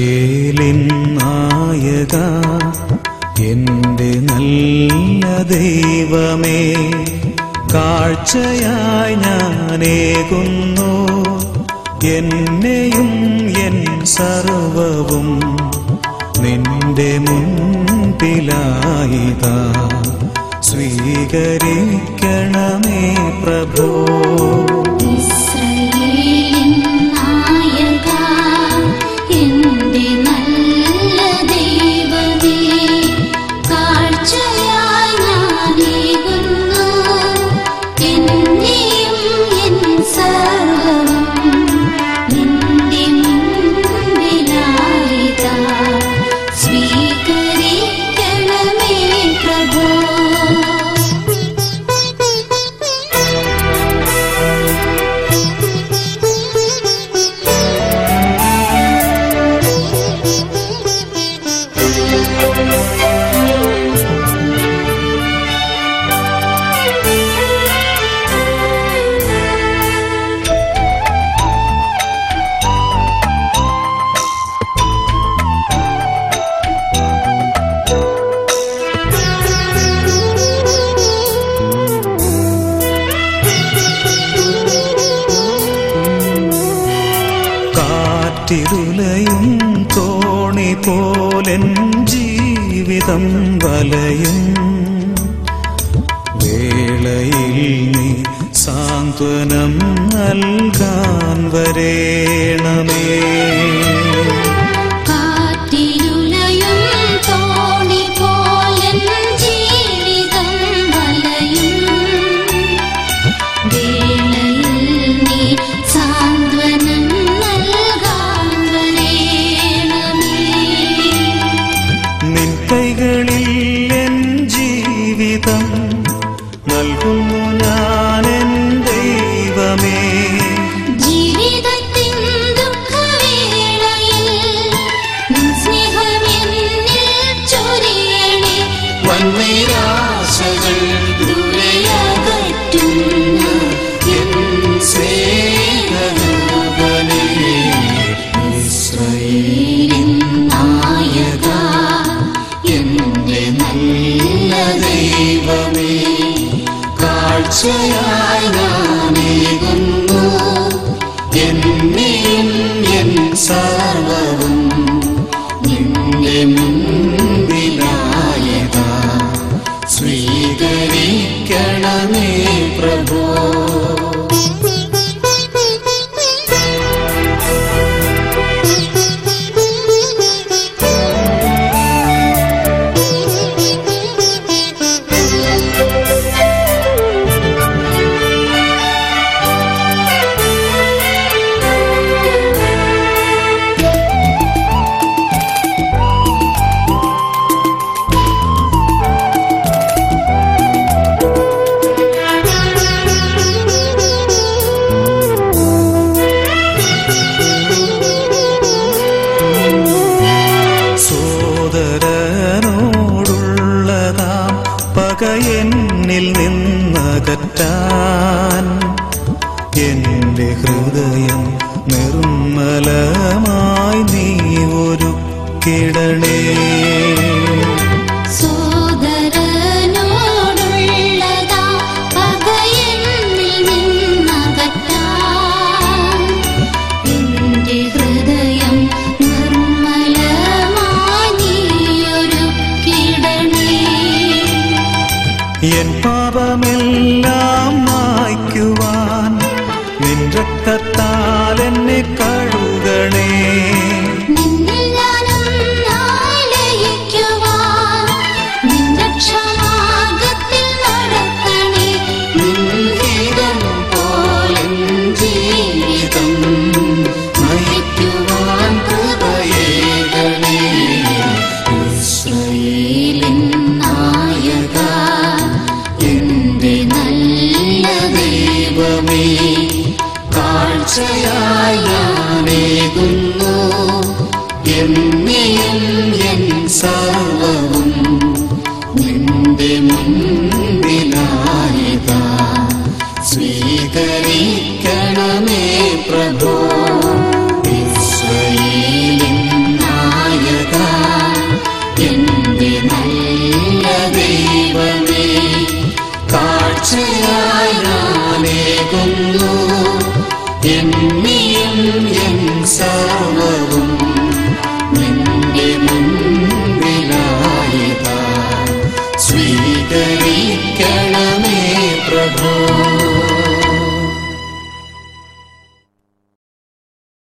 ഇസ്രയേലിൻ നായക എന്റെ നല്ല ദൈവമേ കാഴ്ചയായി ഞാനേകുന്നു എന്നെയും എൻ സർവവും നിന്റെ മുൻപിലായിതാ സ്വീകരിക്കണമേ പ്രഭോ ഇസ്രയേലിൻ നായക എന്റെ നല്ല ദൈവമേ കാഴ്ചയായി ഞാനേകുന്നു എന്നെയും എൻ സർവ്വവും നിന്റെ മുൻപിലായിതാ സ്വീകരിക്കണമേ പ്രഭോ കാറ്റിരുലയും തോണി പോലെൻ ജീവിതം വലയും വേളയിൽ നീ സാന്ത്വനം നൽകാൻ വരേണമേ കാറ്റിലുലയും തോണി പോലൻ ജീവിതം വലയും വേളയിൽ നീ സാന്ത്വനം നൽകാൻ വരേണമേ നിൻ കൈകളിൽ എൻ ജീവിതം നൽകുന്നു ഞാൻ എൻ ദൈവമേ ജീവിതത്തിൻ ദുഃഖവേളയിൽ നിൻ സ്നേഹമെന്നിൽ ചൊരിയണേ വൻനിരാശകൾ ദൂരെയകറ്റുന്ന എൻ സ്നേഹരൂപനേ ഇസ്രായേലിൻ നായക എന്റെ നല്ല ദൈവമേ കാഴ്ചയായി ഞാനേകുന്നു എന്നെയും എൻ സർവവും നിന്റെ മുൻപിലായതാ സ്വീകരിക്കണമേ പ്രഭോ സോദരനോടുള്ളതാം പകയെന്നിൽ നിന്നകറ്റാൻ എന്റെ ഹൃദയം നിർമ്മലമായി നീ ഒരു കിടണേ സോദരനോടുള്ളതാ പകയെന്നിൽ നിന്നകറ്റാൻ എന്റെ ഹൃദയം നിർമ്മലമായി നീയൊരുക്കിടണേ എൻ പാപമെല്ലാം മായ്ക്കുവാൻ നിൻ രക്തത്താൽ എന്നെ കഴുകണേ നിന്നിൽ ഞാനൊന്നായി ലയിക്കുവാൻ നിൻ രക്ഷാമാർഗ്ഗത്തിൽ നടത്തണേ നിൻഹിതം പോലെൻ ജീവിതം നയിക്കുവാൻ കൃപയേകണേ ഇസ്രായേലിൻ നായക എന്റെ നല്ല ദൈവമേ കാഴ്ചയായി ഞാനേകുന്നു എന്നെയും എൻ സാ